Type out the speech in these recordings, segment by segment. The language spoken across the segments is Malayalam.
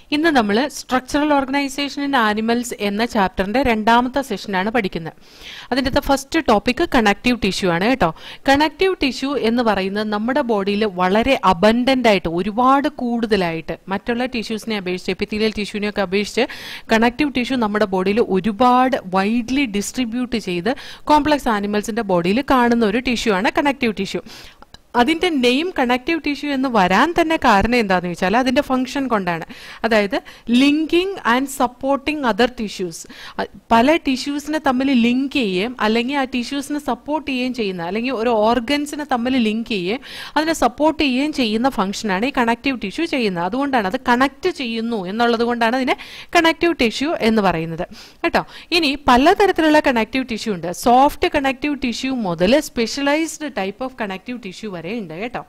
ഇന്ന് നമ്മൾ സ്ട്രക്ചറൽ ഓർഗനൈസേഷൻ ഇൻ ആനിമൽസ് എന്ന ചാപ്റ്ററിന്റെ രണ്ടാമത്തെ സെഷനാണ് പഠിക്കുന്നത് അതിൻ്റെ ഫസ്റ്റ് ടോപ്പിക് കണക്റ്റീവ് ടിഷ്യൂ ആണ് കേട്ടോ കണക്റ്റീവ് ടിഷ്യൂ എന്ന് പറയുന്നത് നമ്മുടെ ബോഡിയിൽ വളരെ അബൻഡന്റ് ആയിട്ട് ഒരുപാട് കൂടുതലായിട്ട് മറ്റുള്ള ടിഷ്യൂസിനെ അപേക്ഷിച്ച് എപ്പിത്തീലിയൽ ടിഷ്യൂവിനെയൊക്കെ അപേക്ഷിച്ച് കണക്റ്റീവ് ടിഷ്യൂ നമ്മുടെ ബോഡിയിൽ ഒരുപാട് വൈഡ്ലി ഡിസ്ട്രിബ്യൂട്ട് ചെയ്ത് കോംപ്ലക്സ് ആനിമൽസിന്റെ ബോഡിയിൽ കാണുന്ന ഒരു ടിഷ്യൂ ആണ് കണക്റ്റീവ് ടിഷ്യൂ അതിന്റെ നെയിം കണക്റ്റീവ് ടിഷ്യൂ എന്ന് വരാൻ തന്നെ കാരണം എന്താണെന്ന് വെച്ചാൽ അതിന്റെ ഫംഗ്ഷൻ കൊണ്ടാണ് അതായത് linking and supporting other tissues പല ടിഷ്യൂസിനെ തമ്മിൽ ലിങ്ക് ചെയ്യുകയും അല്ലെങ്കിൽ ആ ടിഷ്യൂസിനെ സപ്പോർട്ട് ചെയ്യുകയും ചെയ്യുന്ന അല്ലെങ്കിൽ ഒരു ഓർഗൻസിനെ തമ്മിൽ ലിങ്ക് ചെയ്യുകയും അതിനെ സപ്പോർട്ട് ചെയ്യുകയും ചെയ്യുന്ന ഫംഗ്ഷനാണ് ഈ കണക്റ്റീവ് ടിഷ്യൂ ചെയ്യുന്നത് അതുകൊണ്ടാണ് അത് കണക്ട് ചെയ്യുന്നു എന്നുള്ളത് കൊണ്ടാണ് അതിനെ കണക്റ്റീവ് ടിഷ്യൂ എന്ന് പറയുന്നത് കേട്ടോ ഇനി പലതരത്തിലുള്ള കണക്റ്റീവ് ടിഷ്യൂ ഉണ്ട് സോഫ്റ്റ് കണക്റ്റീവ് ടിഷ്യൂ മുതൽ specialised type of connective tissue വരെ ഉണ്ട് കേട്ടോ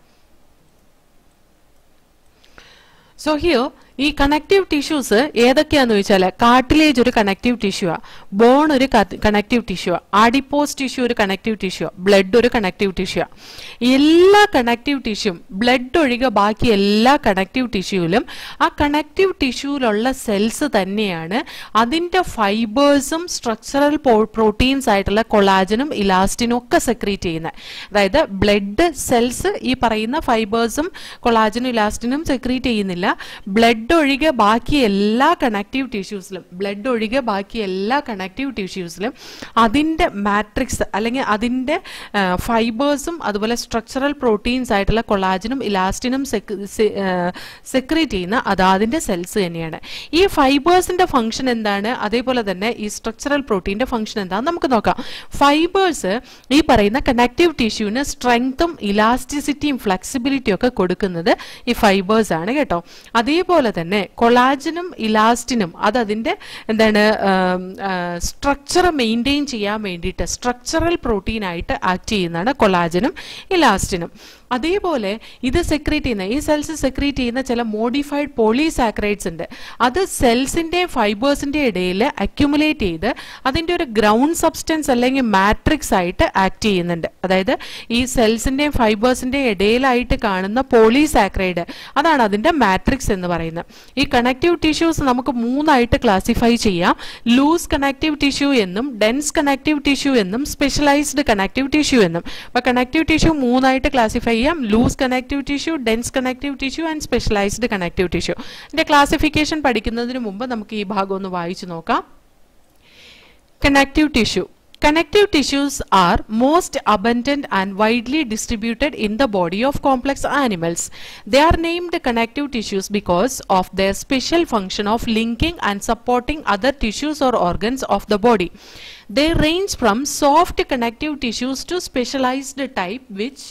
സോ ഹിയോ ഈ കണക്റ്റീവ് ടിഷ്യൂസ് ഏതൊക്കെയാന്ന് ചോദിച്ചാൽ കാർട്ടിലേജ് ഒരു കണക്റ്റീവ് ടിഷ്യൂ ആ ബോൺ ഒരു കണക്റ്റീവ് ടിഷ്യൂ ആഡിപ്പോസ് ടിഷ്യൂ ഒരു കണക്റ്റീവ് ടിഷ്യൂ ബ്ലഡ് ഒരു കണക്റ്റീവ് ടിഷ്യൂ എല്ലാ കണക്റ്റീവ് ടിഷ്യൂം ബ്ലഡ് ഒഴികെ ബാക്കി എല്ലാ കണക്റ്റീവ് ടിഷ്യൂവിലും ആ കണക്റ്റീവ് ടിഷ്യൂവിലുള്ള സെൽസ് തന്നെയാണ് അതിൻ്റെ ഫൈബേഴ്സും സ്ട്രക്ചറൽ പ്രോട്ടീൻസ് ആയിട്ടുള്ള കൊളാജനും ഇലാസ്റ്റിനും ഒക്കെ സെക്രീറ്റ് ചെയ്യുന്നത് അതായത് ബ്ലഡ് സെൽസ് ഈ പറയുന്ന ഫൈബേഴ്സും കൊളാജനും ഇലാസ്റ്റിനും സെക്രീറ്റ് ചെയ്യുന്നില്ല ബ്ലഡ് ഒഴികെ ബാക്കി എല്ലാ കണക്റ്റീവ് ടിഷ്യൂസിലും ബ്ലഡ് ഒഴികെ ബാക്കി എല്ലാ കണക്റ്റീവ് ടിഷ്യൂസിലും അതിൻ്റെ മാട്രിക്സ് അല്ലെങ്കിൽ അതിൻ്റെ ഫൈബേഴ്സും അതുപോലെ സ്ട്രക്ചറൽ പ്രോട്ടീൻസ് ആയിട്ടുള്ള കൊളാജനും ഇലാസ്റ്റിനും സെക്രീറ്റ് ചെയ്യുന്ന അത് അതിൻ്റെ സെൽസ് തന്നെയാണ് ഈ ഫൈബേഴ്സിൻ്റെ ഫംഗ്ഷൻ എന്താണ് അതേപോലെ തന്നെ ഈ സ്ട്രക്ചറൽ പ്രോട്ടീൻ്റെ ഫംഗ്ഷൻ എന്താണെന്ന് നമുക്ക് നോക്കാം ഫൈബേഴ്സ് ഈ പറയുന്ന കണക്റ്റീവ് ടിഷ്യൂവിന് സ്ട്രെങ്ത്തും ഇലാസ്റ്റിസിറ്റിയും ഫ്ലെക്സിബിലിറ്റിയും ഒക്കെ കൊടുക്കുന്നത് ഈ ഫൈബേഴ്സ് ആണ് കേട്ടോ അതേപോലെ തന്നെ കൊളാജനും ഇലാസ്റ്റിനും അത് അതിൻ്റെ എന്താണ് സ്ട്രക്ചർ മെയിൻറ്റെയിൻ ചെയ്യാൻ വേണ്ടിയിട്ട് സ്ട്രക്ചറൽ പ്രോട്ടീൻ ആയിട്ട് ആക്ട് ചെയ്യുന്നതാണ് കൊളാജനും ഇലാസ്റ്റിനും അതേപോലെ ഇത് സെക്രീറ്റ് ചെയ്യുന്ന ഈ സെൽസ് സെക്രീറ്റ് ചെയ്യുന്ന ചില മോഡിഫൈഡ് പോളിസാക്രൈഡ്സ് ഉണ്ട് അത് സെൽസിന്റെ ഫൈബേഴ്സിന്റെ ഇടയിൽ അക്യുമുലേറ്റ് ചെയ്ത് അതിന്റെ ഒരു ഗ്രൗണ്ട് സബ്സ്റ്റൻസ് അല്ലെങ്കിൽ മാട്രിക്സ് ആയിട്ട് ആക്ട് ചെയ്യുന്നുണ്ട് അതായത് ഈ സെൽസിന്റെയും ഫൈബേഴ്സിന്റെ ഇടയിലായിട്ട് കാണുന്ന പോളിസാക്രൈഡ് അതാണ് അതിന്റെ മാട്രിക്സ് എന്ന് പറയുന്നത് ഈ കണക്റ്റീവ് ടിഷ്യൂസ് നമുക്ക് മൂന്നായിട്ട് ക്ലാസിഫൈ ചെയ്യാം ലൂസ് കണക്റ്റീവ് ടിഷ്യൂ എന്നും ഡെൻസ് കണക്റ്റീവ് ടിഷ്യൂ എന്നും സ്പെഷ്യലൈസ്ഡ് കണക്റ്റീവ് ടിഷ്യൂ എന്നും അപ്പൊ കണക്റ്റീവ് ടിഷ്യൂ മൂന്നായിട്ട് ക്ലാസിഫൈ ചെയ്യാം loose connective tissue dense connective tissue and specialised connective tissue ഇതിന്റെ ക്ലാസിഫിക്കേഷൻ പഠിക്കുന്നതിന് മുമ്പ് നമുക്ക് ഈ ഭാഗം ഒന്ന് വായിച്ചു നോക്കാം connective tissue Connective tissues are most abundant and widely distributed in the body of complex animals. They are named connective tissues because of their special function of linking and supporting other tissues or organs of the body. They range from soft connective tissues to specialized type which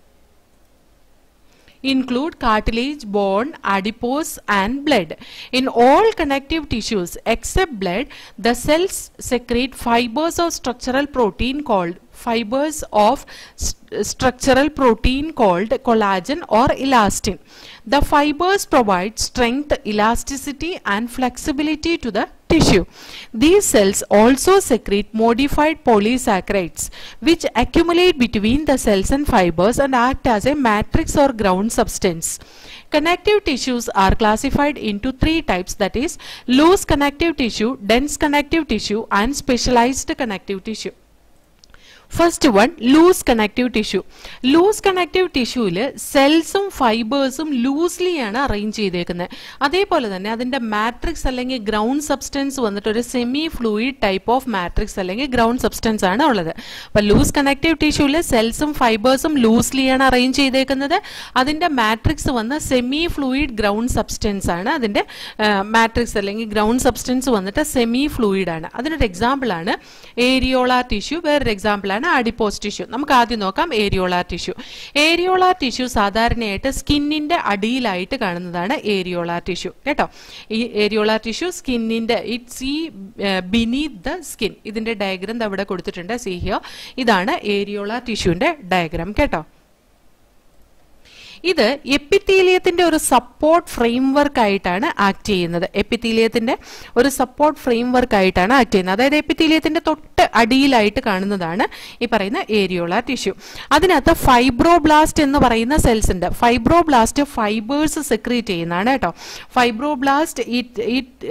include cartilage, bone, adipose and blood. In all connective tissues except blood, the cells secrete fibers of structural protein called fibers of st structural protein called collagen or elastin. The fibers provide strength, elasticity and flexibility to the tissue. These cells also secrete modified polysaccharides which accumulate between the cells and fibers and act as a matrix or ground substance. Connective tissues are classified into three types that is loose connective tissue, dense connective tissue and specialized connective tissue. First one loose connective tissue loose connective ടിഷ്യൂവിൽ സെൽസും ഫൈബേഴ്സും ലൂസ്ലിയാണ് അറേഞ്ച് ചെയ്തേക്കുന്നത് അതേപോലെ തന്നെ അതിൻ്റെ മാട്രിക്സ് അല്ലെങ്കിൽ ഗ്രൗണ്ട് സബ്സ്റ്റൻസ് വന്നിട്ട് ഒരു semi fluid type of matrix അല്ലെങ്കിൽ ഗ്രൗണ്ട് സബ്സ്റ്റൻസ് ആണ് ഉള്ളത് അപ്പോൾ ലൂസ് കണക്റ്റീവ് ടിഷ്യൂവിൽ സെൽസും ഫൈബേഴ്സും ലൂസ്ലിയാണ് അറേഞ്ച് ചെയ്തേക്കുന്നത് അതിൻ്റെ മാട്രിക്സ് വന്ന് സെമി ഫ്ലൂയിഡ് ഗ്രൗണ്ട് സബ്സ്റ്റൻസ് ആണ് അതിൻ്റെ മാട്രിക്സ് അല്ലെങ്കിൽ ഗ്രൗണ്ട് സബ്സ്റ്റൻസ് വന്നിട്ട് സെമി ഫ്ലൂയിഡ് ആണ് അതിനൊരു എക്സാമ്പിൾ ആണ് ഏരിയോളാർ ടിഷ്യൂ വേറൊരു എക്സാമ്പിൾ ആണ് ആഡിപ്പോസ് ടിഷ്യൂ നമുക്ക് ആദ്യം നോക്കാം ഏരിയോളാർ ടിഷ്യൂ ഏരിയോളാർ ടിഷ്യൂ സാധാരണയായിട്ട് സ്കിന്നിന്റെ അടിയിലായിട്ട് കാണുന്നതാണ് ഏരിയോളാർ ടിഷ്യൂ കേട്ടോ ഈ ഏരിയോളാർ ടിഷ്യൂ സ്കിന്നിന്റെ ഇറ്റ്സ് ഈ ബിനീത് ദ സ്കിൻ ഇതിന്റെ ഡയഗ്രം അവിടെ കൊടുത്തിട്ടുണ്ട് സി ഹിയോ ഇതാണ് ഏരിയോളാർ ടിഷ്യൂവിന്റെ ഡയഗ്രാം കേട്ടോ ഇത് എപ്പിത്തീലിയത്തിന്റെ ഒരു സപ്പോർട്ട് ഫ്രെയിംവർക്ക് ആയിട്ടാണ് ആക്ട് ചെയ്യുന്നത് എപ്പിത്തീലിയത്തിന്റെ ഒരു സപ്പോർട്ട് ഫ്രെയിംവർക്ക് ആയിട്ടാണ് ആക്ട് ചെയ്യുന്നത് അതായത് എപ്പിത്തീലിയത്തിന്റെ തൊട്ട് അടിയിലായിട്ട് കാണുന്നതാണ് ഈ പറയുന്ന ഏരിയോളാർ ടിഷ്യൂ അതിനകത്ത് ഫൈബ്രോബ്ലാസ്റ്റ് എന്ന് പറയുന്ന സെൽസ് ഉണ്ട് ഫൈബ്രോബ്ലാസ്റ്റ് ഫൈബേഴ്സ് സെക്രീറ്റ് ചെയ്യുന്നതാണ് കേട്ടോ fibroblast it it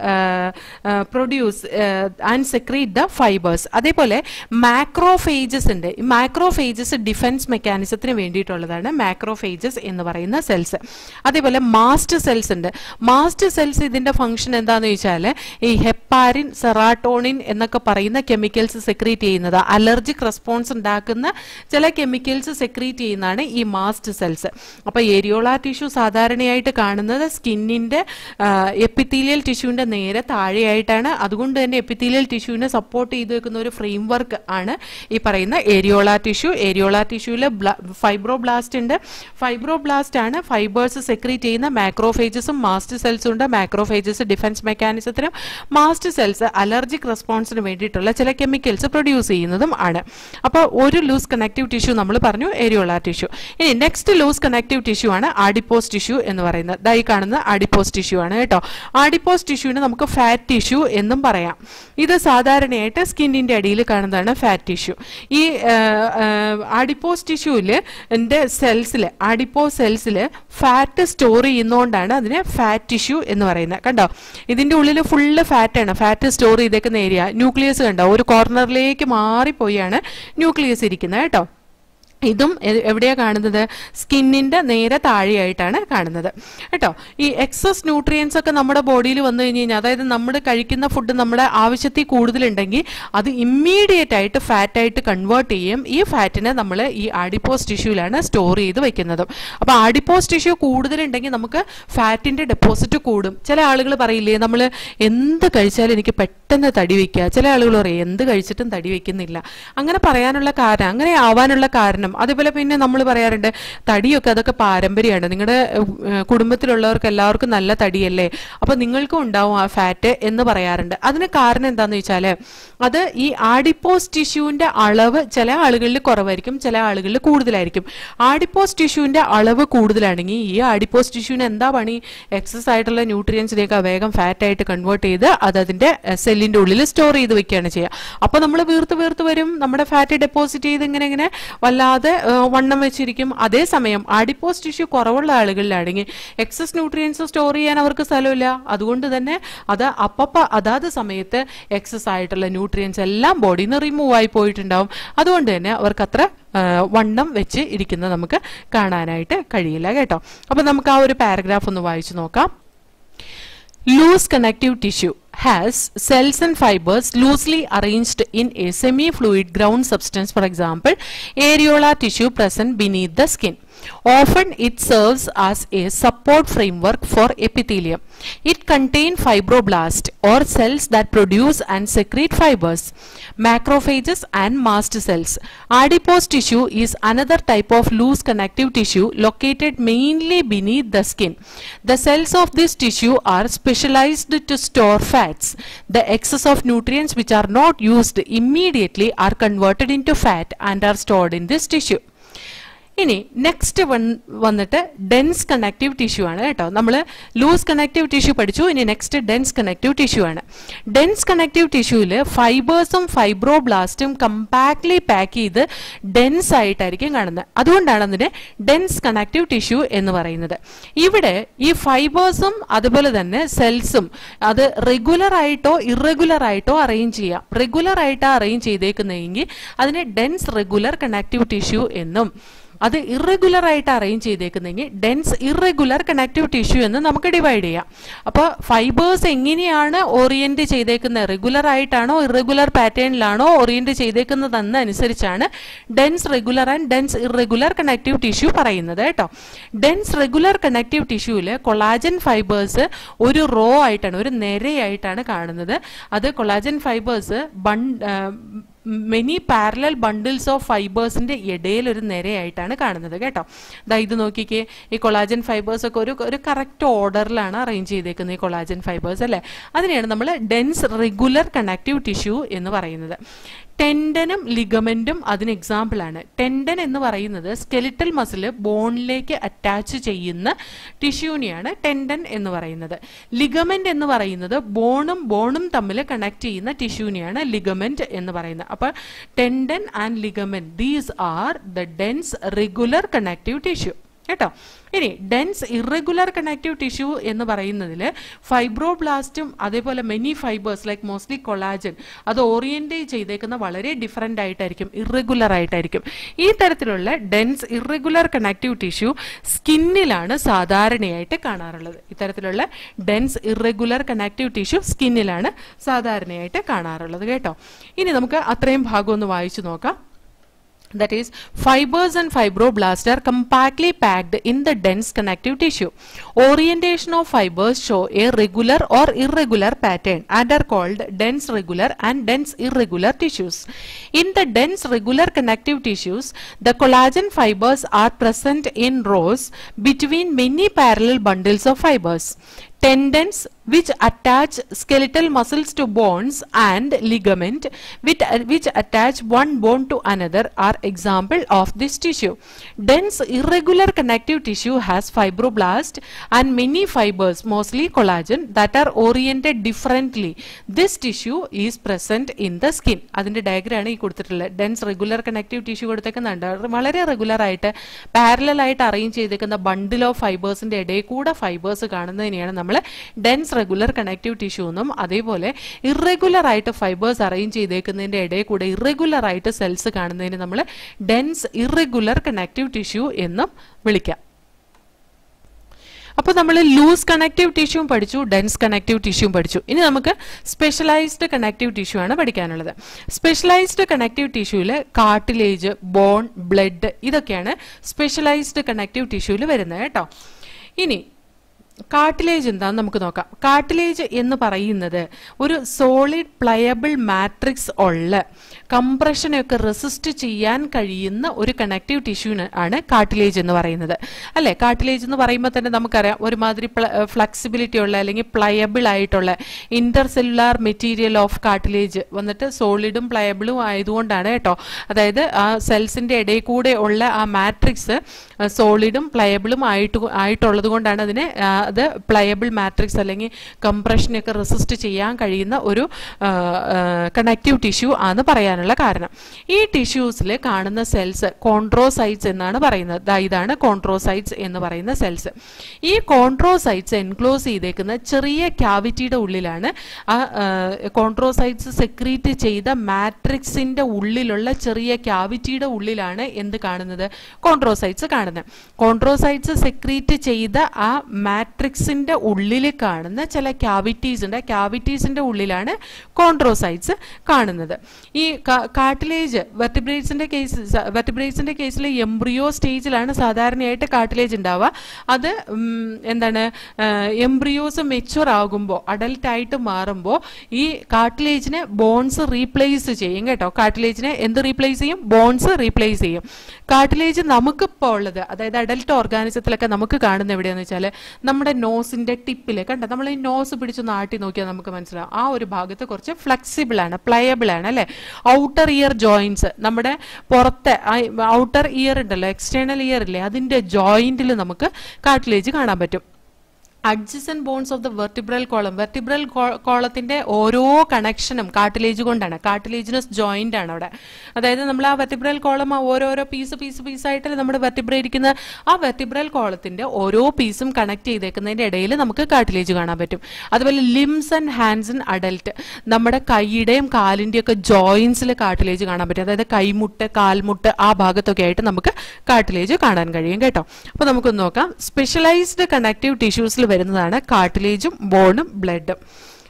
produce and secrete the fibres അതേപോലെ മാക്രോഫേജസ് ഉണ്ട് ഈ മാക്രോഫേജസ് ഡിഫൻസ് മെക്കാനിസത്തിന് വേണ്ടിയിട്ടുള്ളതാണ് മാക്രോഫേജസ് എന്ന് പറയുന്ന സെൽസ് അതേപോലെ മാസ്റ്റ് സെൽസ് ഉണ്ട് മാസ്റ്റ് സെൽസ് ഇതിന്റെ ഫംഗ്ഷൻ എന്താണെന്ന് ചോദിച്ചാൽ ഈ ഹെപ്പാരിൻ സെറാട്ടോണിൻ എന്നൊക്കെ പറയുന്ന കെമിക്കൽസ് സെക്രീറ്റ് ചെയ്യുന്നത് അലർജിക് റെസ്പോൺസ് ഉണ്ടാക്കുന്ന ചില കെമിക്കൽസ് സെക്രീറ്റ് ചെയ്യുന്നതാണ് ഈ മാസ്റ്റ് സെൽസ് അപ്പോൾ ഏരിയോളാർ ടിഷ്യൂ സാധാരണയായിട്ട് കാണുന്നത് സ്കിന്നിന്റെ എപ്പിത്തീലിയൽ ടിഷ്യൂവിന്റെ നേരെ താഴെയായിട്ടാണ് അതുകൊണ്ട് തന്നെ എപ്പിത്തീലിയൽ ടിഷ്യൂവിനെ സപ്പോർട്ട് ചെയ്ത് വെക്കുന്ന ഒരു ഫ്രെയിം വർക്ക് ആണ് ഈ പറയുന്ന ഏരിയോളാർ ടിഷ്യൂ ഏരിയോളാർ ടിഷ്യൂവിൽ ഫൈബ്രോബ്ലാസ്റ്റ് ഉണ്ട് ഫൈബ്രോബ്ലാസ്റ്റ് ആണ് ഫൈബേഴ്സ് സെക്രീറ്റ് ചെയ്യുന്ന മാക്രോഫേജസും മാസ്റ്റ് സെൽസും ഉണ്ട് മാക്രോഫേജസ് ഡിഫൻസ് മെക്കാനിസത്തിനും മാസ്റ്റ് സെൽസ് അലർജിക് റെസ്പോൺസിന് വേണ്ടിയിട്ടുള്ള ചില കെമിക്കൽസ് പ്രൊഡ്യൂസ് ചെയ്യുന്നതും ആണ് അപ്പോൾ ഒരു ലൂസ് കണക്റ്റീവ് ടിഷ്യൂ നമ്മൾ പറഞ്ഞു ഏരിയോളാർ ടിഷ്യൂ ഇനി നെക്സ്റ്റ് ലൂസ് കണക്റ്റീവ് ടിഷ്യൂ ആണ് ആഡിപ്പോസ് ടിഷ്യൂ എന്ന് പറയുന്നത് ദായി കാണുന്ന ആഡിപ്പോസ് ടിഷ്യൂ ആണ് കേട്ടോ ആഡിപ്പോസ് ടിഷ്യൂവിന് നമുക്ക് ഫാറ്റ് ടിഷ്യൂ എന്നും പറയാം ഇത് സാധാരണയായിട്ട് സ്കിന്നിന്റെ അടിയിൽ കാണുന്നതാണ് ഫാറ്റ് ടിഷ്യൂ ഈ ആഡിപ്പോസ് ടിഷ്യൂവിൽ എൻ്റെ സെൽസിൽ ആഡിപ്പോസ് സെൽസിൽ ഫാറ്റ് സ്റ്റോർ ചെയ്യുന്നതുകൊണ്ടാണ് അതിനെ ഫാറ്റ് ടിഷ്യൂ എന്ന് പറയുന്നത് കണ്ടോ ഇതിന്റെ ഉള്ളിൽ ഫുള്ള് ഫാറ്റാണ് ഫാറ്റ് സ്റ്റോർ ചെയ്തേക്കുന്ന ഏരിയ ന്യൂക്ലിയസ് കണ്ടോ ഒരു കോർണറിലേക്ക് മാറിപ്പോയാണ് ന്യൂക്ലിയസ് ഇരിക്കുന്നത് കേട്ടോ ഇതും എ- എവിടെയാ കാണുന്നത് സ്കിന്നിന്റെ നേരെ താഴെയായിട്ടാണ് കാണുന്നത് കേട്ടോ ഈ എക്സസ് ന്യൂട്രിയൻസ് ഒക്കെ നമ്മുടെ ബോഡിയിൽ വന്നു കഴിഞ്ഞ് കഴിഞ്ഞാൽ അതായത് നമ്മൾ കഴിക്കുന്ന ഫുഡ് നമ്മുടെ ആവശ്യത്തിൽ കൂടുതലുണ്ടെങ്കിൽ അത് ഇമ്മീഡിയറ്റ് ആയിട്ട് ഫാറ്റ് ആയിട്ട് കൺവേർട്ട് ചെയ്യും ഈ ഫാറ്റിനെ നമ്മൾ ഈ ആഡിപ്പോസ് ടിഷ്യൂലാണ് സ്റ്റോർ ചെയ്ത് വെക്കുന്നത് അപ്പോൾ ആഡിപ്പോസ് ടിഷ്യൂ കൂടുതലുണ്ടെങ്കിൽ നമുക്ക് ഫാറ്റിന്റെ ഡെപ്പോസിറ്റ് കൂടും ചില ആളുകൾ പറയില്ലേ നമ്മൾ എന്ത് കഴിച്ചാലും എനിക്ക് പെട്ടെന്ന് തടി വെക്കുക ചില ആളുകൾ പറയും എന്ത് കഴിച്ചിട്ടും തടി വെക്കുന്നില്ല അങ്ങനെ പറയാനുള്ള കാരണം അങ്ങനെ ആവാനുള്ള കാരണം അതേപോലെ പിന്നെ നമ്മൾ പറയാറുണ്ട് തടിയൊക്കെ അതൊക്കെ പാരമ്പര്യമാണ് നിങ്ങളുടെ കുടുംബത്തിലുള്ളവർക്ക് എല്ലാവർക്കും നല്ല തടിയല്ലേ അപ്പൊ നിങ്ങൾക്കും ഉണ്ടാവും ആ ഫാറ്റ് എന്ന് പറയാറുണ്ട് അതിന് കാരണം എന്താന്ന് വെച്ചാൽ അത് ഈ ആഡിപ്പോസ് ടിഷ്യൂവിന്റെ അളവ് ചില ആളുകളിൽ കുറവായിരിക്കും ചില ആളുകളിൽ കൂടുതലായിരിക്കും ആഡിപ്പോസ് ടിഷ്യൂവിന്റെ അളവ് കൂടുതലാണെങ്കിൽ ഈ ആഡിപ്പോസ് ടിഷ്യൂവിന് എന്താ പണി എക്സസ് ആയിട്ടുള്ള ന്യൂട്രിയൻസിനെയൊക്കെ വേഗം ഫാറ്റ് ആയിട്ട് കൺവേർട്ട് ചെയ്ത് അത് അതിന്റെ സെല്ലിന്റെ ഉള്ളിൽ സ്റ്റോർ ചെയ്ത് വെക്കുകയാണ് ചെയ്യുക അപ്പൊ നമ്മൾ വീർത്ത് വീർത്ത് വരും നമ്മുടെ ഫാറ്റ് ഡെപ്പോസിറ്റ് ചെയ്ത് ഇങ്ങനെ ഇങ്ങനെ വല്ലാതെ ആ, വണ്ണം വെച്ചിരിക്കും അതേസമയം ആഡിപ്പോസ് ടിഷ്യൂ കുറവുള്ള ആളുകളിലാണെങ്കിൽ എക്സസ് ന്യൂട്രിയൻസ് സ്റ്റോർ ചെയ്യാൻ അവർക്ക് സ്ഥലമില്ല അതുകൊണ്ട് തന്നെ അത് അപ്പപ്പ അതാത് സമയത്ത് എക്സസ് ആയിട്ടുള്ള ന്യൂട്രിയൻസ് എല്ലാം ബോഡിയിൽ നിന്ന് റിമൂവ് ആയി പോയിട്ടുണ്ടാവും അതുകൊണ്ട് തന്നെ അവർക്ക് അത്ര ആ, വണ്ണം വെച്ച് ഇരിക്കുന്നത് നമുക്ക് കാണാനായിട്ട് കഴിയില്ല കേട്ടോ അപ്പൊ നമുക്ക് ആ ഒരു പാരഗ്രാഫ് ഒന്ന് വായിച്ചു നോക്കാം Loose connective tissue has cells and fibers loosely arranged in a semi-fluid ground substance, for example, areolar tissue present beneath the skin. Often it serves as a support framework for epithelium. It contains fibroblasts or cells that produce and secrete fibers, macrophages and mast cells. Adipose tissue is another type of loose connective tissue located mainly beneath the skin. The cells of this tissue are specialized to store fats. The excess of nutrients which are not used immediately are converted into fat and are stored in this tissue. ഇനി നെക്സ്റ്റ് വൺ വന്നിട്ട് ഡെൻസ് കണക്റ്റീവ് ടിഷ്യൂ ആണ് കേട്ടോ നമ്മൾ ലൂസ് കണക്റ്റീവ് ടിഷ്യൂ പഠിച്ചു ഇനി നെക്സ്റ്റ് ഡെൻസ് കണക്റ്റീവ് ടിഷ്യൂ ആണ് ഡെൻസ് കണക്റ്റീവ് ടിഷ്യൂവിൽ ഫൈബേഴ്സും ഫൈബ്രോബ്ലാസ്റ്റും കമ്പാക്ട്ലി പാക്ക് ചെയ്ത് ഡെൻസ് ആയിട്ടായിരിക്കും കാണുന്നത് അതുകൊണ്ടാണ് അതിന് ഡെൻസ് കണക്റ്റീവ് ടിഷ്യൂ എന്ന് പറയുന്നത് ഇവിടെ ഈ ഫൈബേഴ്സും അതുപോലെ തന്നെ സെൽസും അത് റെഗുലർ ആയിട്ടോ ഇറഗുലർ ആയിട്ടോ അറേഞ്ച് ചെയ്യാം റെഗുലർ ആയിട്ടാണ് അറേഞ്ച് ചെയ്തേക്കുന്നതെങ്കിൽ അതിനെ ഡെൻസ് റെഗുലർ കണക്റ്റീവ് ടിഷ്യൂ എന്നും അത് ഇറഗുലർ ആയിട്ട് അറേഞ്ച് ചെയ്തേക്കുന്നെങ്കിൽ ഡെൻസ് ഇറഗുലർ കണക്റ്റീവ് ടിഷ്യൂ എന്ന് നമുക്ക് ഡിവൈഡ് ചെയ്യാം അപ്പോൾ ഫൈബേഴ്സ് എങ്ങനെയാണ് ഓറിയന്റ് ചെയ്തേക്കുന്നത് റെഗുലർ ആയിട്ടാണോ ഇറഗുലർ പാറ്റേണിലാണോ ഓറിയന്റ് ചെയ്തേക്കുന്നതെന്ന് അനുസരിച്ചാണ് dense regular and dense irregular connective tissue പറയുന്നത് കേട്ടോ ഡെൻസ് റെഗുലർ കണക്റ്റീവ് ടിഷ്യൂവിൽ കൊളാജൻ ഫൈബേഴ്സ് ഒരു റോ ആയിട്ടാണ് ഒരു നിരയായിട്ടാണ് കാണുന്നത് അത് കൊളാജൻ ഫൈബേഴ്സ് ബൺ മെനി പാരലൽ ബണ്ടിൽസ് ഓഫ് ഫൈബേഴ്സിന്റെ ഇടയിൽ ഒരു നിരയായിട്ടാണ് കാണുന്നത് കേട്ടോ ദാ ഇത് നോക്കിക്കേ ഈ കൊളാജൻ ഫൈബേഴ്സ് ഒക്കെ ഒരു ഒരു കറക്റ്റ് ഓർഡറിലാണ് അറേഞ്ച് ചെയ്തേക്കുന്നത് ഈ കൊളാജൻ ഫൈബേഴ്സ് അല്ലേ അതിനെയാണ് നമ്മൾ ഡെൻസ് റെഗുലർ കണക്റ്റീവ് ടിഷ്യൂ എന്ന് പറയുന്നത് ടെൻഡനും ലിഗമെന്റും അതിന് എക്സാമ്പിൾ ആണ് ടെൻഡൻ എന്ന് പറയുന്നത് സ്കെലിറ്റൽ മസിൽ ബോണിലേക്ക് അറ്റാച്ച് ചെയ്യുന്ന ടിഷ്യൂനെയാണ് ടെൻഡൻ എന്ന് പറയുന്നത് ലിഗമെന്റ് എന്ന് പറയുന്നത് ബോണും ബോണും തമ്മിൽ കണക്ട് ചെയ്യുന്ന ടിഷ്യൂനെയാണ് ലിഗമെന്റ് എന്ന് പറയുന്നത് അപ്പൊ tendon and ligament these are the dense regular connective tissue കേട്ടോ ഇനി ഡെൻസ് ഇറഗുലർ കണക്റ്റീവ് ടിഷ്യൂ എന്ന് പറയുന്നതിൽ ഫൈബ്രോബ്ലാസ്റ്റും അതേപോലെ many fibres like mostly collagen അത് ഓറിയന്റ് ചെയ്തേക്കുന്ന വളരെ ഡിഫറെൻ്റ് ആയിട്ടായിരിക്കും ഇറഗുലർ ആയിട്ടായിരിക്കും ഈ തരത്തിലുള്ള ഡെൻസ് ഇറഗുലർ കണക്റ്റീവ് ടിഷ്യൂ സ്കിന്നിലാണ് സാധാരണയായിട്ട് കാണാറുള്ളത് ഇത്തരത്തിലുള്ള ഡെൻസ് ഇറഗുലർ കണക്റ്റീവ് ടിഷ്യൂ സ്കിന്നിലാണ് സാധാരണയായിട്ട് കാണാറുള്ളത് കേട്ടോ ഇനി നമുക്ക് അത്രയും ഭാഗം ഒന്ന് വായിച്ചു നോക്കാം that is fibers and fibroblasts are compactly packed in the dense connective tissue orientation of fibers show a regular or irregular pattern and are called dense regular and dense irregular tissues in the dense regular connective tissues the collagen fibers are present in rows between many parallel bundles of fibers tendons which attach skeletal muscles to bones and ligament which, which attach one bone to another are example of this tissue dense irregular connective tissue has fibroblast and many fibers mostly collagen that are oriented differently this tissue is present in the skin അതിന്റെ ഡയഗ്രാണ് ഈ കൊടുത്തിട്ടുള്ളത് ഡെൻസ് റെഗുലർ കണക്റ്റീവ് ടിഷ്യൂ കൊടുത്തേക്കുന്നുണ്ട് വളരെ റെഗുലർ ആയിട്ട് പാരലൽ ആയിട്ട് അറേഞ്ച് ചെയ്തേക്കുന്ന ബണ്ടിൽ ഓഫ് ഫൈബേഴ്സിന്റെ ഇടയിൽ കൂടെ ഫൈബേഴ്സ് കാണുന്നതിനെയാണ് നമ്മൾ ഡെൻസ് റെഗുലർ കണക്റ്റീവ് ടിഷ്യൂ എന്നും അതേപോലെ ഇറഗുലർ ആയിട്ട് ഫൈബേഴ്സ് അറേഞ്ച് ചെയ്തേക്കുന്നതിന്റെ ഇടയിൽ കൂടെ ഇറഗുലർ ആയിട്ട് സെൽസ് കാണുന്നതിന് നമ്മൾ ഡെൻസ് ഇറഗുലർ കണക്റ്റീവ് ടിഷ്യൂ എന്നും വിളിക്കാം അപ്പോൾ നമ്മൾ ലൂസ് കണക്റ്റീവ് ടിഷ്യൂവും പഠിച്ചു ഡെൻസ് കണക്റ്റീവ് ടിഷ്യൂവും പഠിച്ചു ഇനി നമുക്ക് സ്പെഷ്യലൈസ്ഡ് കണക്റ്റീവ് ടിഷ്യൂ ആണ് പഠിക്കാനുള്ളത് സ്പെഷ്യലൈസ്ഡ് കണക്റ്റീവ് ടിഷ്യൂവിൽ കാർട്ടിലേജ് ബോൺ ബ്ലഡ് ഇതൊക്കെയാണ് സ്പെഷ്യലൈസ്ഡ് കണക്റ്റീവ് ടിഷ്യൂവിൽ വരുന്നത് കേട്ടോ ഇനി കാർട്ടിലേജ് എന്താന്ന് നമുക്ക് നോക്കാം കാർട്ടിലേജ് എന്ന് പറയുന്നത് ഒരു സോളിഡ് പ്ലയബിൾ മാട്രിക്സ് ഉള്ള കംപ്രഷനൊക്കെ റെസിസ്റ്റ് ചെയ്യാൻ കഴിയുന്ന ഒരു കണക്റ്റീവ് ടിഷ്യൂ ആണ് കാർട്ടിലേജ് എന്ന് പറയുന്നത് അല്ലെ കാർട്ടിലേജ് എന്ന് പറയുമ്പോൾ തന്നെ നമുക്കറിയാം ഒരുമാതിരി ഫ്ലെക്സിബിലിറ്റി ഉള്ള അല്ലെങ്കിൽ പ്ലയബിൾ ആയിട്ടുള്ള ഇന്റർസെല്ലുലാർ മെറ്റീരിയൽ ഓഫ് കാർട്ടിലേജ് വന്നിട്ട് സോളിഡും പ്ലയബിളും ആയതുകൊണ്ടാണ് കേട്ടോ അതായത് ആ സെൽസിന്റെ ഇടയിൽ കൂടെ ഉള്ള ആ മാട്രിക്സ് സോളിഡും പ്ലയബിളും ആയിട്ട് ആയിട്ടുള്ളത് കൊണ്ടാണ് അതിനെ ആ, അത് പ്ലയബിൾ മാട്രിക്സ് അല്ലെങ്കിൽ കംപ്രഷനൊക്കെ റെസിസ്റ്റ് ചെയ്യാൻ കഴിയുന്ന ഒരു കണക്റ്റീവ് ടിഷ്യൂ ആണ് പറയാനുള്ള കാരണം ഈ ടിഷ്യൂസിൽ കാണുന്ന സെൽസ് കോൺട്രോസൈറ്റ്സ് എന്നാണ് പറയുന്നത് ദാ ഇതാണ് കോൺട്രോസൈറ്റ്സ് എന്ന് പറയുന്ന സെൽസ് ഈ കോൺട്രോസൈറ്റ്സ് എൻക്ലോസ് ചെയ്തേക്കുന്ന ചെറിയ ക്യാവിറ്റിയുടെ ഉള്ളിലാണ് ആ കോൺട്രോസൈറ്റ്സ് സെക്രീറ്റ് ചെയ്ത മാട്രിക്സിന്റെ ഉള്ളിലുള്ള ചെറിയ ക്യാവിറ്റിയുടെ ഉള്ളിലാണ് എന്ത് കാണുന്നത് കോൺട്രോസൈറ്റ്സ് കാണുന്നത് കോൺട്രോസൈറ്റ്സ് സെക്രീറ്റ് ചെയ്ത ആ മാട്രിക്സിന്റെ ഉള്ളിൽ കാണുന്ന ചില ക്യാവിറ്റീസ് ഉണ്ട് ക്യാവിറ്റീസിന്റെ ഉള്ളിലാണ് കോൺട്രോസൈറ്റ്സ് കാണുന്നത് ഈ കാർട്ടിലേജ് വെർട്ടിബ്രേറ്റ്സിന്റെ കേസ് വെർട്ടിബ്രേറ്റ്സിന്റെ കേസിൽ എംബ്രിയോ സ്റ്റേജിലാണ് സാധാരണയായിട്ട് കാർട്ടിലേജ് ഉണ്ടാവുക അത് ഉം, എന്താണ് എംബ്രിയോസ് മെച്ചുവർ ആകുമ്പോൾ അഡൽട്ട് ആയിട്ട് മാറുമ്പോൾ ഈ കാർട്ടിലേജിനെ ബോൺസ് റീപ്ലേസ് ചെയ്യും കേട്ടോ കാർട്ടിലേജിനെ എന്ത് റീപ്ലേസ് ചെയ്യും ബോൺസ് റീപ്ലേസ് ചെയ്യും കാർട്ടിലേജ് നമുക്കിപ്പോൾ ഉള്ളത് അതായത് അഡൽട്ട് ഓർഗാനിസത്തിലൊക്കെ നമുക്ക് കാണുന്ന എവിടെയാന്ന് വെച്ചാൽ നമ്മുടെ നോസിന്റെ ടിപ്പിൽ കണ്ട നമ്മൾ ഈ നോസ് പിടിച്ചൊന്ന് ആട്ടി നോക്കിയാൽ നമുക്ക് മനസ്സിലാവും ആ ഒരു ഭാഗത്ത് കുറച്ച് ഫ്ലെക്സിബിൾ ആണ് പ്ലയബിൾ ആണ് അല്ലെ ഔട്ടർ ഇയർ ജോയിന്റ്സ് നമ്മുടെ പുറത്തെ ഔട്ടർ ഇയർ ഉണ്ടല്ലോ എക്സ്റ്റേണൽ ഇയർ ഇല്ലേ അതിന്റെ ജോയിന്റിൽ നമുക്ക് കാർട്ടിലേജ് കാണാൻ പറ്റും adjacent bones of the vertebral column vertebral കോളത്തിന്റെ ഓരോ കണക്ഷനും കാർട്ടിലേജ് കൊണ്ടാണ് കാർട്ടിലേജിനസ് ജോയിന്റ് ആണ് അവിടെ അതായത് നമ്മൾ ആ വെർട്ടിബ്രൽ കോളം ആ ഓരോരോ പീസ് പീസ് പീസായിട്ട് നമ്മുടെ വെർട്ടിബ്ര ഇരിക്കുന്ന ആ വെർട്ടിബ്രൽ കോളത്തിന്റെ ഓരോ പീസും കണക്ട് ചെയ്തേക്കുന്നതിന്റെ ഇടയിൽ നമുക്ക് കാർട്ടിലേജ് കാണാൻ പറ്റും അതുപോലെ limbs and hands and adult നമ്മുടെ കൈയുടെയും കാലിന്റെയും ഒക്കെ ജോയിൻസിൽ കാർട്ടിലേജ് കാണാൻ പറ്റും അതായത് കൈമുട്ട് കാൽമുട്ട് ആ ഭാഗത്തൊക്കെ ആയിട്ട് നമുക്ക് കാർട്ടിലേജ് കാണാൻ കഴിയും കേട്ടോ അപ്പൊ നമുക്കൊന്ന് നോക്കാം സ്പെഷ്യലൈസ്ഡ് കണക്റ്റീവ് ടിഷ്യൂസിൽ വരുന്നതാണ് കാർട്ടിലേജും ബോണും ബ്ലഡും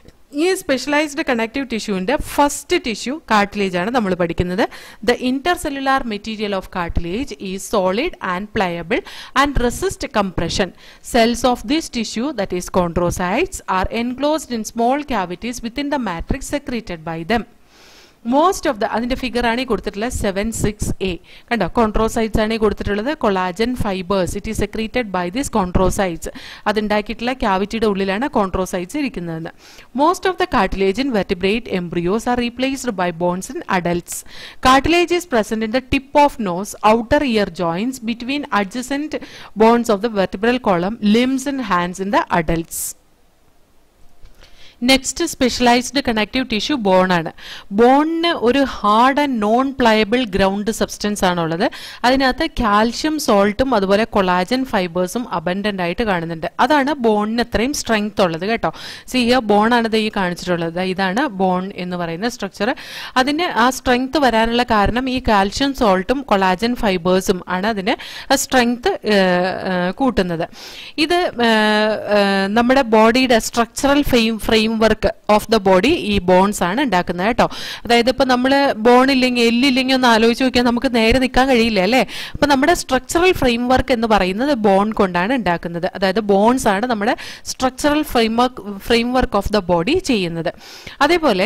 ഈ സ്പെഷ്യലൈസ്ഡ് കണക്റ്റീവ് ടിഷ്യൂവിന്റെ ഫസ്റ്റ് ടിഷ്യൂ കാർട്ടിലേജ് ആണ് നമ്മൾ പഠിക്കുന്നത് the intercellular material of cartilage is solid and pliable and resist compression cells of this tissue that is chondrocytes are enclosed in small cavities within the matrix secreted by them most of the അതിന്റെ ഫിഗർ ആണ് ഈ കൊടുത്തിട്ടുള്ളത് സെവൻ സിക്സ് എ കണ്ടോ കോൺട്രോസൈറ്റ്സ് ആണ് ഈ കൊടുത്തിട്ടുള്ളത് collagen fibres it is secreted by this chondrocytes അതുണ്ടാക്കിയിട്ടുള്ള ക്യാവിറ്റിയുടെ ഉള്ളിലാണ് കോൺട്രോസൈറ്റ്സ് ഇരിക്കുന്നത് most of the cartilage in vertebrate embryos are replaced by bones in adults cartilage is present in the tip of nose outer ear joints between adjacent bones of the vertebral column limbs and hands in the adults next specialised connective tissue bone ആണ് ബോണിന് ഒരു hard and non pliable ground substance ആണുള്ളത് അതിനകത്ത് കാൽഷ്യം സോൾട്ടും അതുപോലെ കൊളാജൻ ഫൈബേഴ്സും അബൻഡന്റ് ആയിട്ട് കാണുന്നുണ്ട് അതാണ് ബോണിന് അത്രയും സ്ട്രെങ്ത് ഉള്ളത് കേട്ടോ സി ഹിയർ ബോൺ ആണ് ഈ കാണിച്ചിട്ടുള്ളത് ദാ ഇതാണ് ബോൺ എന്ന് പറയുന്ന സ്ട്രക്ചർ അതിന് ആ സ്ട്രെങ്ത് വരാനുള്ള കാരണം ഈ കാൽഷ്യം സോൾട്ടും കൊളാജൻ ഫൈബേഴ്സും ആണ് അതിന് സ്ട്രെങ്ത് കൂട്ടുന്നത് ഇത് നമ്മുടെ ബോഡിയുടെ structural frame framework of the body ഈ ബോൺസ് ആണ് ഉണ്ടാക്കുന്നത് കേട്ടോ അതായത് ഇപ്പൊ നമ്മൾ ബോൺ ഇല്ലെങ്കിൽ എല്ലില്ലെങ്കിൽ ഒന്ന് ആലോചിച്ച് നോക്കിയാൽ നമുക്ക് നേരെ നിൽക്കാൻ കഴിയില്ല അല്ലേ അപ്പൊ നമ്മുടെ സ്ട്രക്ചറൽ ഫ്രെയിം വർക്ക് എന്ന് പറയുന്നത് ബോൺ കൊണ്ടാണ് ഉണ്ടാക്കുന്നത് അതായത് ബോൺസ് ആണ് നമ്മുടെ structural framework framework of the body ചെയ്യുന്നത് അതേപോലെ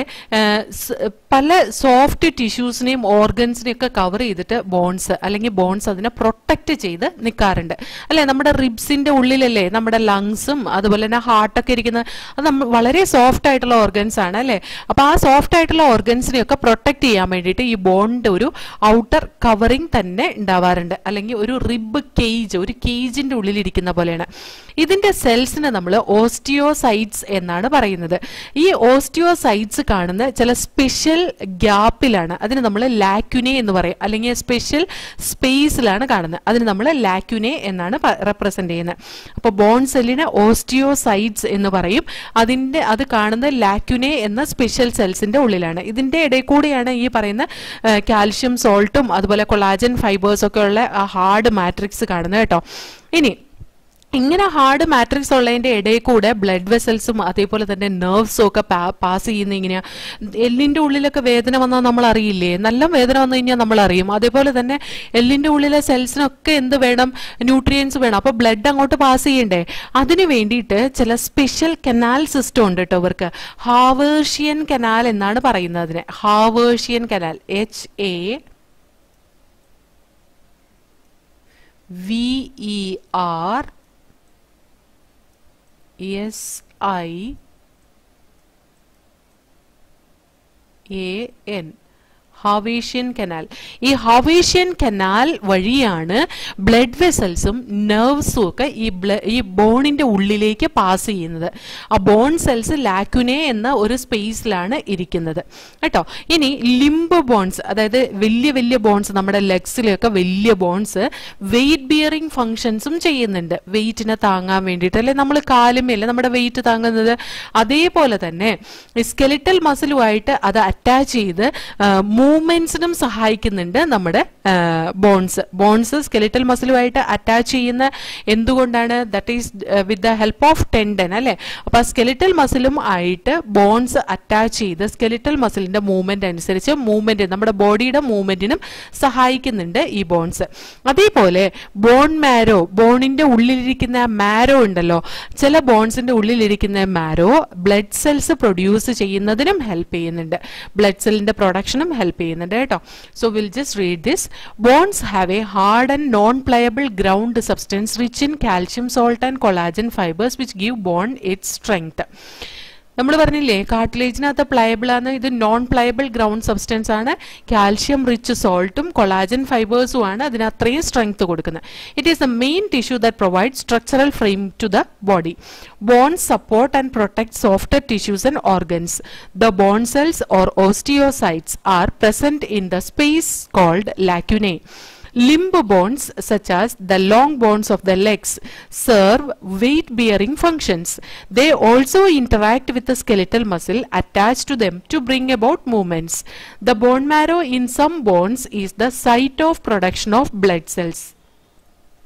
പല സോഫ്റ്റ് ടിഷ്യൂസിനെയും ഓർഗൻസിനെയും ഒക്കെ കവർ ചെയ്തിട്ട് ബോൺസ് അല്ലെങ്കിൽ ബോൺസ് അതിനെ പ്രൊട്ടക്ട് ചെയ്ത് നിൽക്കാറുണ്ട് അല്ലെ നമ്മുടെ റിബ്സിന്റെ ഉള്ളിലല്ലേ നമ്മുടെ ലങ്സും അതുപോലെ തന്നെ ഹാർട്ടൊക്കെ ഇരിക്കുന്ന അത് നമ്മൾ വളരെ സോഫ്റ്റ് ആയിട്ടുള്ള ഓർഗൻസ് ആണ് അല്ലേ അപ്പൊ ആ സോഫ്റ്റ് ആയിട്ടുള്ള ഓർഗൻസിനെയൊക്കെ പ്രൊട്ടക്ട് ചെയ്യാൻ വേണ്ടിയിട്ട് ഈ ബോണിന്റെ ഒരു ഔട്ടർ കവറിങ് തന്നെ ഉണ്ടാവാറുണ്ട് അല്ലെങ്കിൽ ഒരു റിബ് കേജ് ഒരു കേജിന്റെ ഉള്ളിലിരിക്കുന്ന പോലെയാണ് ഇതിന്റെ സെൽസിനെ നമ്മൾ ഓസ്റ്റിയോസൈറ്റ്സ് എന്നാണ് പറയുന്നത് ഈ ഓസ്റ്റിയോസൈറ്റ്സ് കാണുന്ന ചില സ്പെഷ്യൽ ഗ്യാപ്പിലാണ് അതിന് നമ്മൾ ലാക്യുനെ എന്ന് പറയും അല്ലെങ്കിൽ സ്പെഷ്യൽ സ്പേസിലാണ് കാണുന്നത് അതിന് നമ്മൾ ലാക്യുനെ എന്നാണ് റെപ്രസെന്റ് ചെയ്യുന്നത് അപ്പോൾ ബോൺ സെല്ലിനെ ഓസ്റ്റിയോസൈറ്റ്സ് എന്ന് പറയും അതിന്റെ അത് കാണുന്ന ലാക്യുനെ എന്ന സ്പെഷ്യൽ സെൽസിന്റെ ഉള്ളിലാണ് ഇതിന്റെ ഇടയിൽ കൂടിയാണ് ഈ പറയുന്ന കാൽഷ്യം സോൾട്ടും അതുപോലെ കൊളാജൻ ഫൈബേഴ്സ് ഒക്കെ ഉള്ള ഹാർഡ് മാട്രിക്സ് കാണുന്നത് കേട്ടോ ഇനി ഇങ്ങനെ ഹാർഡ് മാട്രിക്സ് ഉള്ളതിന്റെ ഇടയിൽ കൂടെ ബ്ലഡ് വെസൽസും അതേപോലെ തന്നെ നെർവ്സും ഒക്കെ പാസ് ചെയ്യുന്ന ഇങ്ങനെയാ എല്ലിന്റെ ഉള്ളിലൊക്കെ വേദന വന്നാൽ നമ്മൾ അറിയില്ലേ നല്ല വേദന വന്നു കഴിഞ്ഞാൽ നമ്മൾ അറിയും അതേപോലെ തന്നെ എല്ലിന്റെ ഉള്ളിലെ സെൽസിനൊക്കെ എന്ത് വേണം ന്യൂട്രിയൻസ് വേണം അപ്പൊ ബ്ലഡ് അങ്ങോട്ട് പാസ് ചെയ്യണ്ടേ അതിന് വേണ്ടിയിട്ട് ചില സ്പെഷ്യൽ കനാൽ സിസ്റ്റം ഉണ്ട് കേട്ടോ ഇവർക്ക് ഹാവേർഷ്യൻ കനാൽ എന്നാണ് പറയുന്നത് അതിനെ Haversian canal H A V E R S I A N Haversian canal ഈ ഹാവേഷ്യൻ കനാൽ വഴിയാണ് ബ്ലഡ് വെസൽസും നെർവ്സും ഒക്കെ ഈ ഈ ബോണിന്റെ ഉള്ളിലേക്ക് പാസ് ചെയ്യുന്നത് ആ ബോൺ സെൽസ് ലാക്കുനെ എന്ന ഒരു സ്പേസിലാണ് ഇരിക്കുന്നത് കേട്ടോ ഇനി ലിംബ് ബോൺസ് അതായത് വലിയ വലിയ ബോൺസ് നമ്മുടെ ലെഗ്സിലൊക്കെ വലിയ ബോൺസ് വെയിറ്റ് ബിയറിംഗ് ഫങ്ഷൻസും ചെയ്യുന്നുണ്ട് വെയിറ്റിനെ താങ്ങാൻ വേണ്ടിയിട്ട് അല്ലെ നമ്മൾ കാലുമല്ലേ നമ്മുടെ വെയിറ്റ് താങ്ങുന്നത് അതേപോലെ തന്നെ സ്കെലിറ്റൽ മസിലുമായിട്ട് അത് അറ്റാച്ച് ചെയ്ത് മൂവ്മെന്റ്സിനും സഹായിക്കുന്നുണ്ട് നമ്മുടെ ബോൺസ് ബോൺസ് സ്കെലിറ്റൽ മസിലുമായിട്ട് അറ്റാച്ച് ചെയ്യുന്ന എന്തുകൊണ്ടാണ് that is with the help of tendon അല്ലെ അപ്പൊ സ്കെലിറ്റൽ മസിലും ആയിട്ട് ബോൺസ് അറ്റാച്ച് ചെയ്ത് സ്കെലിറ്റൽ മസിലിന്റെ മൂവ്മെന്റ് അനുസരിച്ച് മൂവ്മെന്റ് നമ്മുടെ ബോഡിയുടെ മൂവ്മെന്റിനും സഹായിക്കുന്നുണ്ട് ഈ ബോൺസ് അതേപോലെ ബോൺ മാരോ ബോണിന്റെ ഉള്ളിലിരിക്കുന്ന മാരോ ഉണ്ടല്ലോ ചില ബോൺസിന്റെ ഉള്ളിലിരിക്കുന്ന മാരോ ബ്ലഡ് സെൽസ് പ്രൊഡ്യൂസ് ചെയ്യുന്നതിനും ഹെൽപ്പ് ചെയ്യുന്നുണ്ട് ബ്ലഡ് സെല്ലിന്റെ പ്രൊഡക്ഷനും ഹെൽപ്പ് ചെയ്യുന്നുണ്ട് കേട്ടോ so will just read this bones have a hard and non pliable ground substance rich in calcium salt and collagen fibres which give bone its strength നമ്മൾ പറഞ്ഞില്ലേ കാർട്ടിലേജിനകത്ത് പ്ലയബിൾ ആണ് ഇത് നോൺ പ്ലയബിൾ ഗ്രൗണ്ട് സബ്സ്റ്റൻസ് ആണ് കാൽഷ്യം റിച്ച് സോൾട്ടും കൊളാജൻ ഫൈബേഴ്സും ആണ് അതിന് അത്രയും സ്ട്രെങ്ത് കൊടുക്കുന്നത് it is the main tissue that provide structural frame to the body bones support and protect softer tissues and organs the bone cells or osteocytes are present in the space called lacunae Limb bones, such as the long bones of the legs, serve weight bearing functions. They also interact with the skeletal muscle attached to them to bring about movements. The bone marrow in some bones is the site of production of blood cells.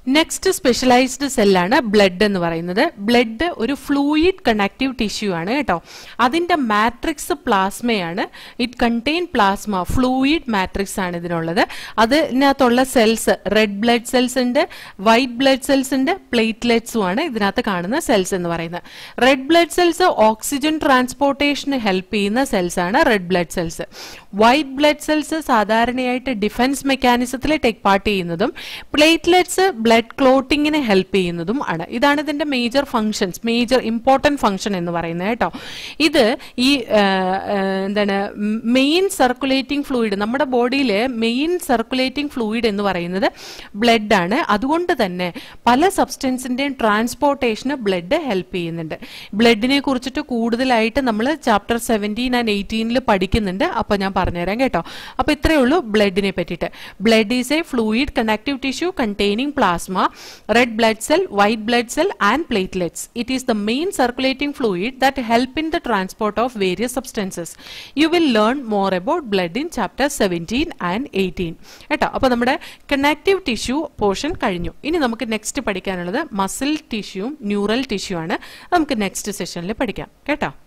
Next specialised സെല്ലാണ് ബ്ലഡ് എന്ന് പറയുന്നത് ബ്ലഡ് ഒരു ഫ്ലൂയിഡ് കണക്റ്റീവ് ടിഷ്യൂ ആണ് കേട്ടോ അതിന്റെ മാട്രിക്സ് പ്ലാസ്മയാണ് it contain plasma fluid matrix ആണ് ഇതിനുള്ളത് അതിനകത്തുള്ള സെൽസ് റെഡ് ബ്ലഡ് സെൽസ് ഉണ്ട് വൈറ്റ് ബ്ലഡ് സെൽസ് ഉണ്ട് പ്ലേറ്റ്ലെറ്റ്സും ആണ് ഇതിനകത്ത് കാണുന്ന സെൽസ് എന്ന് പറയുന്നത് റെഡ് ബ്ലഡ് സെൽസ് ഓക്സിജൻ ട്രാൻസ്പോർട്ടേഷന് ഹെൽപ്പ് ചെയ്യുന്ന സെൽസ് ആണ് red blood cells white blood cells സാധാരണയായിട്ട് ഡിഫൻസ് മെക്കാനിസത്തിൽ ടേക്ക് പാർട്ട് ചെയ്യുന്നതും പ്ലേറ്റ്ലെറ്റ്സ് ബ്ലഡ് ക്ലോട്ടിങ്ങിന് ഹെൽപ്പ് ചെയ്യുന്നതും ആണ് ഇതാണ് ഇതിന്റെ major functions major important function എന്ന് പറയുന്നത് കേട്ടോ ഇത് ഈ ആ, ആ, എന്താണ് മെയിൻ സർക്കുലേറ്റിംഗ് ഫ്ലൂയിഡ് നമ്മുടെ ബോഡിയിലെ മെയിൻ സർക്കുലേറ്റിംഗ് ഫ്ലൂയിഡ് എന്ന് പറയുന്നത് ബ്ലഡ് ആണ് അതുകൊണ്ട് തന്നെ പല സബ്സ്റ്റൻസിന്റെയും ട്രാൻസ്പോർട്ടേഷന് ബ്ലഡ് ഹെൽപ്പ് ചെയ്യുന്നുണ്ട് ബ്ലഡിനെ കുറിച്ചിട്ട് കൂടുതലായിട്ട് നമ്മൾ ചാപ്റ്റർ സെവൻറ്റീൻ ആൻഡ് എയ്റ്റീനിൽ പഠിക്കുന്നുണ്ട് അപ്പൊ ഞാൻ പറഞ്ഞുതരാം കേട്ടോ അപ്പൊ ഇത്രയേ ഉള്ളൂ ബ്ലഡിനെ പറ്റിയിട്ട് blood is a fluid connective tissue containing plasma red blood cell white blood cell and platelets it is the main circulating fluid that help in the transport of various substances you will learn more about blood in chapter seventeen and eighteen കേട്ടോ അപ്പൊ നമ്മുടെ കണക്റ്റീവ് ടിഷ്യൂ പോർഷൻ കഴിഞ്ഞു ഇനി നമുക്ക് നെക്സ്റ്റ് പഠിക്കാനുള്ളത് മസിൽ ടിഷ്യൂവും ന്യൂറൽ ടിഷ്യൂ ആണ് നമുക്ക് നെക്സ്റ്റ് സെഷനിൽ പഠിക്കാം കേട്ടോ